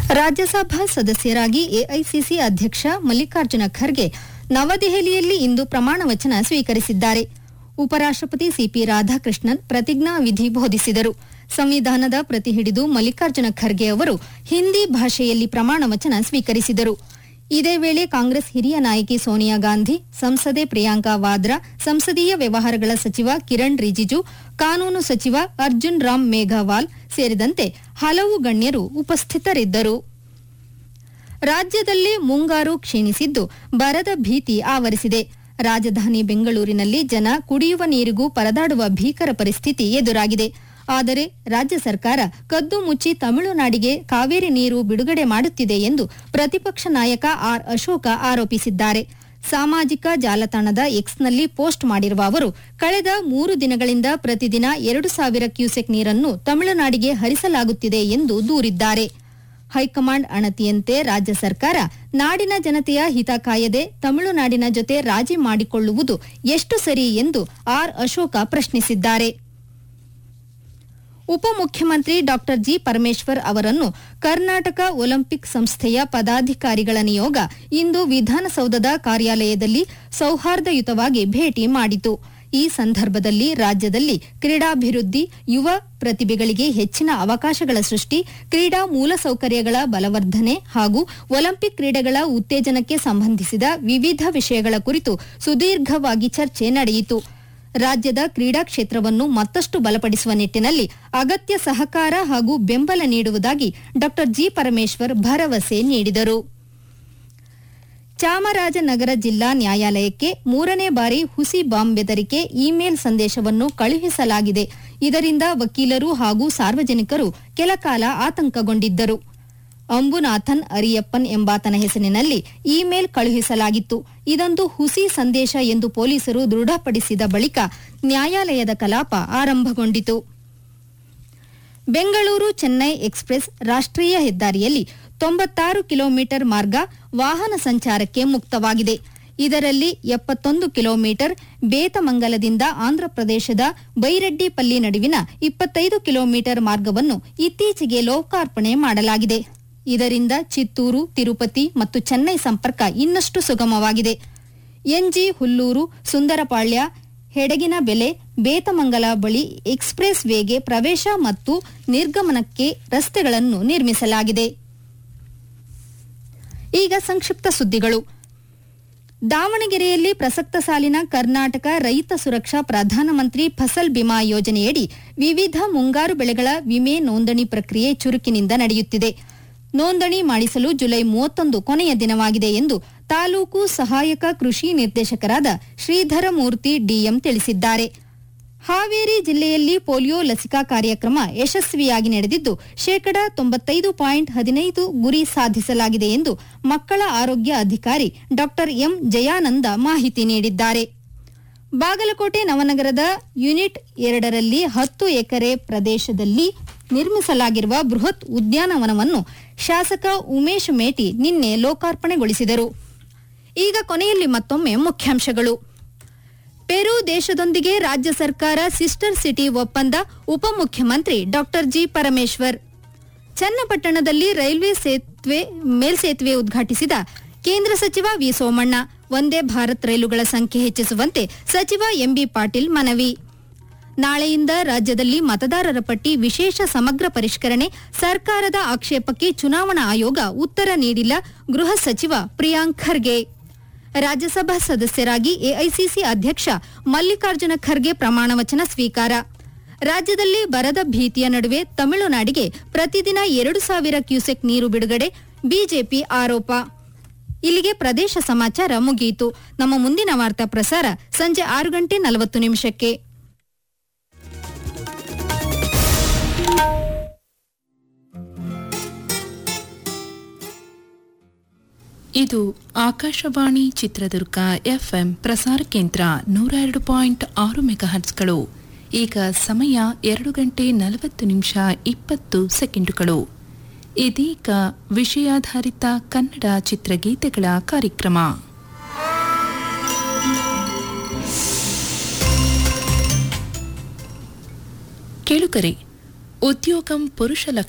ರಾಜ್ಯಸಭಾ ಸದಸ್ಯರಾಗಿ ಎಐಸಿಸಿ ಅಧ್ಯಕ್ಷ ಮಲ್ಲಿಕಾರ್ಜುನ ಖರ್ಗೆ ನವದೆಹಲಿಯಲ್ಲಿ ಇಂದು ಪ್ರಮಾಣ ವಚನ ಸ್ವೀಕರಿಸಿದ್ದಾರೆ ಉಪರಾಷ್ಟಪತಿ ಸಿಪಿ ರಾಧಾಕೃಷ್ಣನ್ ಪ್ರತಿಜ್ಞಾ ವಿಧಿ ಬೋಧಿಸಿದರು ಸಂವಿಧಾನದ ಪ್ರತಿ ಹಿಡಿದು ಮಲ್ಲಿಕಾರ್ಜುನ ಖರ್ಗೆ ಅವರು ಹಿಂದಿ ಭಾಷೆಯಲ್ಲಿ ಪ್ರಮಾಣ ವಚನ ಸ್ವೀಕರಿಸಿದರು ಇದೇ ವೇಳೆ ಕಾಂಗ್ರೆಸ್ ಹಿರಿಯ ನಾಯಕಿ ಸೋನಿಯಾ ಗಾಂಧಿ ಸಂಸದೆ ಪ್ರಿಯಾಂಕಾ ವಾದ್ರಾ ಸಂಸದೀಯ ವ್ಯವಹಾರಗಳ ಸಚಿವ ಕಿರಣ್ ರಿಜಿಜು ಕಾನೂನು ಸಚಿವ ಅರ್ಜುನ್ ರಾಮ್ ಮೇಘವಾಲ್ ಸೇರಿದಂತೆ ಹಲವು ಗಣ್ಯರು ಉಪಸ್ಥಿತರಿದ್ದರು ರಾಜ್ಯದಲ್ಲಿ ಮುಂಗಾರು ಕ್ಷೀಣಿಸಿದ್ದು ಬರದ ಭೀತಿ ಆವರಿಸಿದೆ ರಾಜಧಾನಿ ಬೆಂಗಳೂರಿನಲ್ಲಿ ಜನ ಕುಡಿಯುವ ನೀರಿಗೂ ಪರದಾಡುವ ಭೀಕರ ಪರಿಸ್ಥಿತಿ ಎದುರಾಗಿದೆ ಆದರೆ ರಾಜ್ಯ ಸರ್ಕಾರ ಕದ್ದು ಮುಚ್ಚಿ ತಮಿಳುನಾಡಿಗೆ ಕಾವೇರಿ ನೀರು ಬಿಡುಗಡೆ ಮಾಡುತ್ತಿದೆ ಎಂದು ಪ್ರತಿಪಕ್ಷ ನಾಯಕ ಆರ್ ಅಶೋಕ ಆರೋಪಿಸಿದ್ದಾರೆ ಸಾಮಾಜಿಕ ಜಾಲತಾಣದ ಎಕ್ಸ್ನಲ್ಲಿ ಪೋಸ್ಟ್ ಮಾಡಿರುವ ಅವರು ಕಳೆದ ಮೂರು ದಿನಗಳಿಂದ ಪ್ರತಿದಿನ ಎರಡು ಸಾವಿರ ಕ್ಯೂಸೆಕ್ ನೀರನ್ನು ತಮಿಳುನಾಡಿಗೆ ಹರಿಸಲಾಗುತ್ತಿದೆ ಎಂದು ದೂರಿದ್ದಾರೆ ಹೈಕಮಾಂಡ್ ಅಣತಿಯಂತೆ ರಾಜ್ಯ ಸರ್ಕಾರ ನಾಡಿನ ಜನತೆಯ ಹಿತ ಕಾಯದೆ ತಮಿಳುನಾಡಿನ ಜೊತೆ ರಾಜಿ ಮಾಡಿಕೊಳ್ಳುವುದು ಎಷ್ಟು ಸರಿ ಎಂದು ಆರ್ ಅಶೋಕ ಪ್ರಶ್ನಿಸಿದ್ದಾರೆ ಉಪಮುಖ್ಯಮಂತ್ರಿ ಡಾ ಜಿ ಪರಮೇಶ್ವರ್ ಅವರನ್ನು ಕರ್ನಾಟಕ ಒಲಿಂಪಿಕ್ ಸಂಸ್ಥೆಯ ಪದಾಧಿಕಾರಿಗಳ ನಿಯೋಗ ಇಂದು ವಿಧಾನಸೌಧದ ಕಾರ್ಯಾಲಯದಲ್ಲಿ ಸೌಹಾರ್ದಯುತವಾಗಿ ಭೇಟಿ ಮಾಡಿತು ಈ ಸಂದರ್ಭದಲ್ಲಿ ರಾಜ್ಯದಲ್ಲಿ ಕ್ರೀಡಾಭಿವೃದ್ಧಿ ಯುವ ಪ್ರತಿಭೆಗಳಿಗೆ ಹೆಚ್ಚಿನ ಅವಕಾಶಗಳ ಸೃಷ್ಟಿ ಕ್ರೀಡಾ ಮೂಲಸೌಕರ್ಯಗಳ ಬಲವರ್ಧನೆ ಹಾಗೂ ಒಲಿಂಪಿಕ್ ಕ್ರೀಡೆಗಳ ಉತ್ತೇಜನಕ್ಕೆ ಸಂಬಂಧಿಸಿದ ವಿವಿಧ ವಿಷಯಗಳ ಕುರಿತು ಸುದೀರ್ಘವಾಗಿ ಚರ್ಚೆ ನಡೆಯಿತು ರಾಜ್ಯದ ಕ್ರೀಡಾ ಕ್ಷೇತ್ರವನ್ನು ಮತ್ತಷ್ಟು ಬಲಪಡಿಸುವ ನಿಟ್ಟಿನಲ್ಲಿ ಅಗತ್ಯ ಸಹಕಾರ ಹಾಗೂ ಬೆಂಬಲ ನೀಡುವುದಾಗಿ ಡಾ ಜಿ ಪರಮೇಶ್ವರ್ ಭರವಸೆ ನೀಡಿದರು ಚಾಮರಾಜನಗರ ಜಿಲ್ಲಾ ನ್ಯಾಯಾಲಯಕ್ಕೆ ಮೂರನೇ ಬಾರಿ ಹುಸಿ ಬಾಂಬ್ ಬೆದರಿಕೆ ಇಮೇಲ್ ಸಂದೇಶವನ್ನು ಕಳುಹಿಸಲಾಗಿದೆ ಇದರಿಂದ ವಕೀಲರು ಹಾಗೂ ಸಾರ್ವಜನಿಕರು ಕೆಲಕಾಲ ಆತಂಕಗೊಂಡಿದ್ದರು ಅಂಬುನಾಥನ್ ಅರಿಯಪ್ಪನ್ ಎಂಬಾತನ ಹೆಸರಿನಲ್ಲಿ ಇಮೇಲ್ ಕಳುಹಿಸಲಾಗಿತ್ತು ಇದೊಂದು ಹುಸಿ ಸಂದೇಶ ಎಂದು ಪೊಲೀಸರು ದೃಢಪಡಿಸಿದ ಬಳಿಕ ನ್ಯಾಯಾಲಯದ ಕಲಾಪ ಆರಂಭಗೊಂಡಿತು ಬೆಂಗಳೂರು ಚೆನ್ನೈ ಎಕ್ಸ್ಪ್ರೆಸ್ ರಾಷ್ಟ್ರೀಯ ಹೆದ್ದಾರಿಯಲ್ಲಿ ತೊಂಬತ್ತಾರು ಕಿಲೋಮೀಟರ್ ಮಾರ್ಗ ವಾಹನ ಸಂಚಾರಕ್ಕೆ ಮುಕ್ತವಾಗಿದೆ ಇದರಲ್ಲಿ ಎಪ್ಪತ್ತೊಂದು ಕಿಲೋಮೀಟರ್ ಬೇತಮಂಗಲದಿಂದ ಆಂಧ್ರಪ್ರದೇಶದ ಬೈರೆಡ್ಡಿಪಲ್ಲಿ ನಡುವಿನ ಇಪ್ಪತ್ತೈದು ಕಿಲೋಮೀಟರ್ ಮಾರ್ಗವನ್ನು ಇತ್ತೀಚೆಗೆ ಲೋಕಾರ್ಪಣೆ ಮಾಡಲಾಗಿದೆ ಇದರಿಂದ ಚಿತ್ತೂರು ತಿರುಪತಿ ಮತ್ತು ಚೆನ್ನೈ ಸಂಪರ್ಕ ಇನ್ನಷ್ಟು ಸುಗಮವಾಗಿದೆ ಎನ್ಜಿ ಹುಲ್ಲೂರು ಸುಂದರಪಾಳ್ಯ ಹೆಡಗಿನ ಬೆಲೆ ಬೇತಮಂಗಲ ಬಳಿ ಎಕ್ಸ್ಪ್ರೆಸ್ ವೇಗೆ ಪ್ರವೇಶ ಮತ್ತು ನಿರ್ಗಮನಕ್ಕೆ ರಸ್ತೆಗಳನ್ನು ನಿರ್ಮಿಸಲಾಗಿದೆ ಈಗ ಸಂಕ್ಷಿಪ್ತ ಸುದ್ದಿಗಳು ದಾವಣಗೆರೆಯಲ್ಲಿ ಪ್ರಸಕ್ತ ಸಾಲಿನ ಕರ್ನಾಟಕ ರೈತ ಸುರಕ್ಷಾ ಪ್ರಧಾನಮಂತ್ರಿ ಫಸಲ್ ಬಿಮಾ ಯೋಜನೆಯಡಿ ವಿವಿಧ ಮುಂಗಾರು ಬೆಳೆಗಳ ವಿಮೆ ನೋಂದಣಿ ಪ್ರಕ್ರಿಯೆ ಚುರುಕಿನಿಂದ ನಡೆಯುತ್ತಿದೆ ನೋಂದಣಿ ಮಾಡಿಸಲು ಜುಲೈ ಮೂವತ್ತೊಂದು ಕೊನೆಯ ದಿನವಾಗಿದೆ ಎಂದು ತಾಲೂಕು ಸಹಾಯಕ ಕೃಷಿ ನಿರ್ದೇಶಕರಾದ ಶ್ರೀಧರ ಮೂರ್ತಿ ಡಿಎಂ ತಿಳಿಸಿದ್ದಾರೆ ಹಾವೇರಿ ಜಿಲ್ಲೆಯಲ್ಲಿ ಪೋಲಿಯೋ ಲಸಿಕಾ ಕಾರ್ಯಕ್ರಮ ಯಶಸ್ವಿಯಾಗಿ ನಡೆದಿದ್ದು ಶೇಕಡಾ ತೊಂಬತ್ತೈದು ಪಾಯಿಂಟ್ ಹದಿನೈದು ಗುರಿ ಸಾಧಿಸಲಾಗಿದೆ ಎಂದು ಮಕ್ಕಳ ಆರೋಗ್ಯ ಅಧಿಕಾರಿ ಡಾ ಎಂ ಜಯಾನಂದ ಮಾಹಿತಿ ನೀಡಿದ್ದಾರೆ ಬಾಗಲಕೋಟೆ ನವನಗರದ ಯೂನಿಟ್ ಎರಡರಲ್ಲಿ ಹತ್ತು ಎಕರೆ ಪ್ರದೇಶದಲ್ಲಿ ನಿರ್ಮಿಸಲಾಗಿರುವ ಬೃಹತ್ ಉದ್ಯಾನವನವನ್ನು ಶಾಸಕ ಉಮೇಶ್ ಮೇಟಿ ನಿನ್ನೆ ಲೋಕಾರ್ಪಣೆಗೊಳಿಸಿದರು ಈಗ ಕೊನೆಯಲ್ಲಿ ಮತ್ತೊಮ್ಮೆ ಮುಖ್ಯಾಂಶಗಳು ಪೆರು ದೇಶದೊಂದಿಗೆ ರಾಜ್ಯ ಸರ್ಕಾರ ಸಿಸ್ಟರ್ ಸಿಟಿ ಒಪ್ಪಂದ ಉಪಮುಖ್ಯಮಂತ್ರಿ ಡಾ ಜಿ ಪರಮೇಶ್ವರ್ ಚನ್ನಪಟ್ಟಣದಲ್ಲಿ ರೈಲ್ವೆ ಸೇತುವೆ ಮೇಲ್ಸೇತುವೆ ಉದ್ಘಾಟಿಸಿದ ಕೇಂದ್ರ ಸಚಿವ ವಿ ಸೋಮಣ್ಣ ಒಂದೇ ಭಾರತ್ ರೈಲುಗಳ ಸಂಖ್ಯೆ ಹೆಚ್ಚಿಸುವಂತೆ ಸಚಿವ ಎಂಬಿ ಪಾಟೀಲ್ ಮನವಿ ನಾಳೆಯಿಂದ ರಾಜ್ಯದಲ್ಲಿ ಮತದಾರರ ಪಟ್ಟಿ ವಿಶೇಷ ಸಮಗ್ರ ಪರಿಷ್ಕರಣೆ ಸರ್ಕಾರದ ಆಕ್ಷೇಪಕ್ಕೆ ಚುನಾವಣಾ ಆಯೋಗ ಉತ್ತರ ನೀಡಿಲ್ಲ ಗೃಹ ಸಚಿವ ಪ್ರಿಯಾಂಕ್ ಖರ್ಗೆ ರಾಜ್ಯಸಭಾ ಸದಸ್ಯರಾಗಿ ಎಐಸಿಸಿ ಅಧ್ಯಕ್ಷ ಮಲ್ಲಿಕಾರ್ಜುನ ಖರ್ಗೆ ಪ್ರಮಾಣ ವಚನ ಸ್ವೀಕಾರ ರಾಜ್ಯದಲ್ಲಿ ಬರದ ಭೀತಿಯ ನಡುವೆ ತಮಿಳುನಾಡಿಗೆ ಪ್ರತಿದಿನ ಎರಡು ಸಾವಿರ ಕ್ಯೂಸೆಕ್ ನೀರು ಬಿಡುಗಡೆ ಬಿಜೆಪಿ ಆರೋಪ ಇಲ್ಲಿಗೆ ಪ್ರದೇಶ ಸಮಾಚಾರ ಮುಗಿಯಿತು ನಮ್ಮ ಮುಂದಿನ ವಾರ್ತಾ ಪ್ರಸಾರ ಸಂಜೆ ಆರು ಗಂಟೆ ನಲವತ್ತು ನಿಮಿಷಕ್ಕೆ ಇದು ಆಕಾಶವಾಣಿ ಚಿತ್ರದುರ್ಗ ಎಫ್ಎಂ ಪ್ರಸಾರ ಕೇಂದ್ರ ನೂರ ಎರಡು ಪಾಯಿಂಟ್ ಆರು ಮೆಗಾಹರ್ಟ್ಸ್ಗಳು ಈಗ ಸಮಯ ಎರಡು ಗಂಟೆ ನಲವತ್ತು ನಿಮಿಷ ಇಪ್ಪತ್ತು ಸೆಕೆಂಡುಗಳು ಇದೀಗ ವಿಷಯಾಧಾರಿತ ಕನ್ನಡ ಚಿತ್ರಗೀತೆಗಳ ಕಾರ್ಯಕ್ರಮ ಕೇಳುಗರೆ ಉದ್ಯೋಗಂ ಪುರುಷ